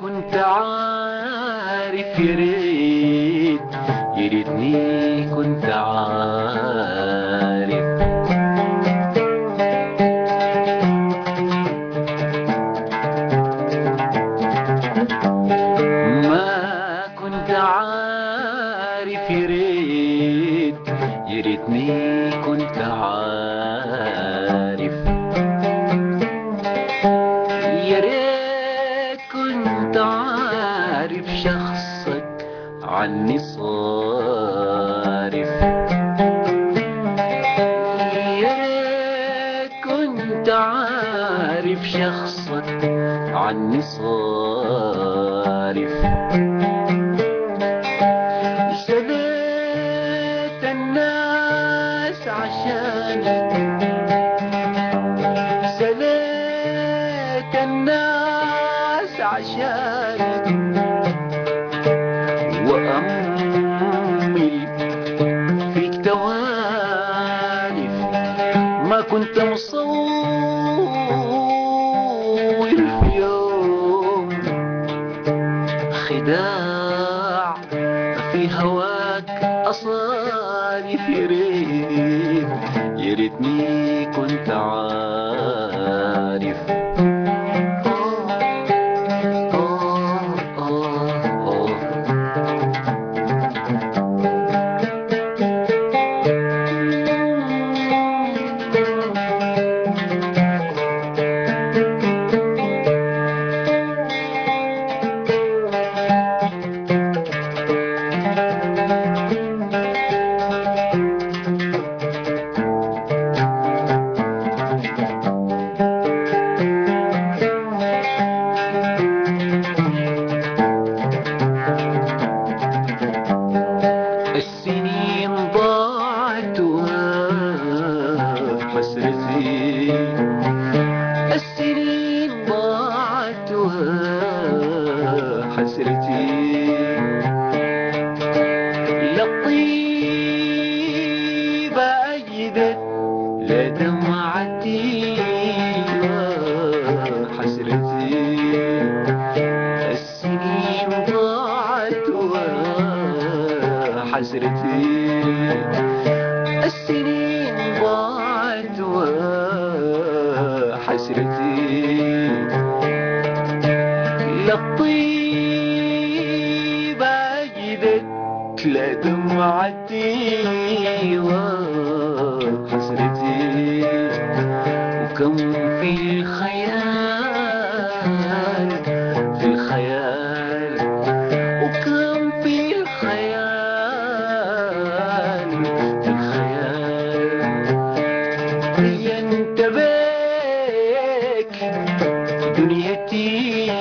كنت عارف يا ريت يا ريتني كنت عارف ما كنت عارف يا ريت يا ريتني كنت عارف يا ريت كنت عارف شخصك عني صارف يا ريت كنت عارف شخصك عني صارف اشتريت الناس عشانك سليت الناس عشانك وأمل فيك توالف ما كنت مصور في يوم خداع في هواك أصالف يا ريت يا ريتني كنت عارف آه آه آه السنين ضاعت حسرتي السنين ضاعت حسرتي لطيبة أجدت لدمعتي حسرتي السنين ضاعت حسرتي السنين ضاعت حسرتي للطيبة جدت لدمعتي وحسرتي وكم في الخيال في الخيال وكم في الخيال في الخيال زينت بيك دنيتي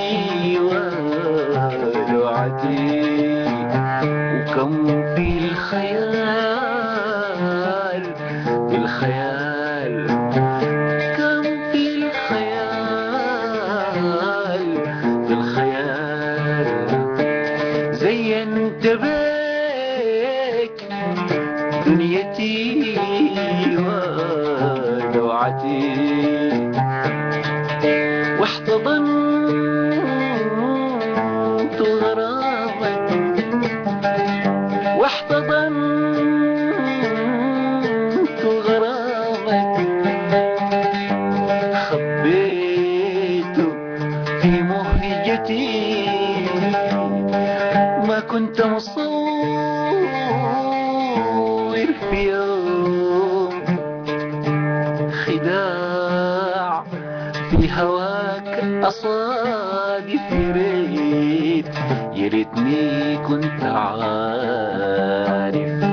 ولوعتي وكم في الخيال في الخيال كم في الخيال في الخيال زينت بيك دنيتي ودوعتي واحتضنت غرامك واحتضنت غرامك خبيته في مهجتي ما كنت مصور في يوم خداع في هواك أصادف يا ريت يا ريتني كنت عارف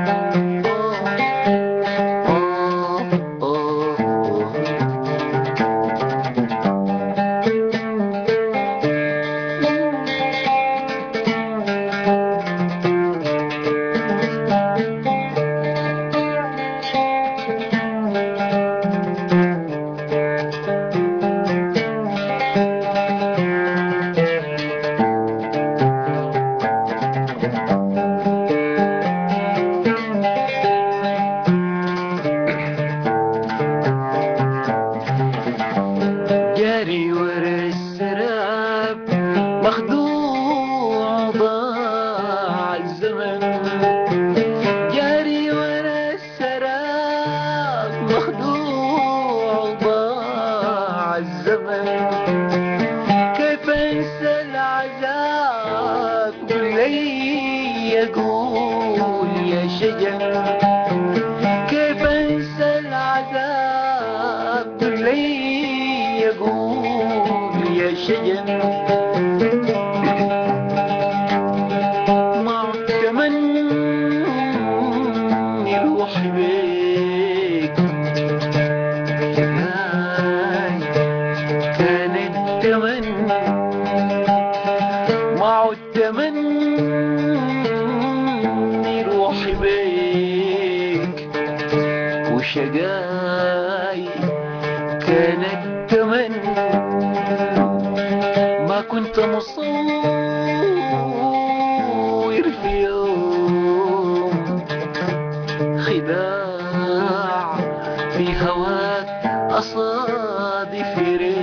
آه آه آه الزمن كيف انسى العذاب لي يقول يا شجر كيف انسى العذاب لي يقول يا شجر ما تمني روحي بيك كان كان التمني ما تمني روحي بيك وشقاي كان التمني ما كنت مصور في يوم خداع في هواك أصادف ريح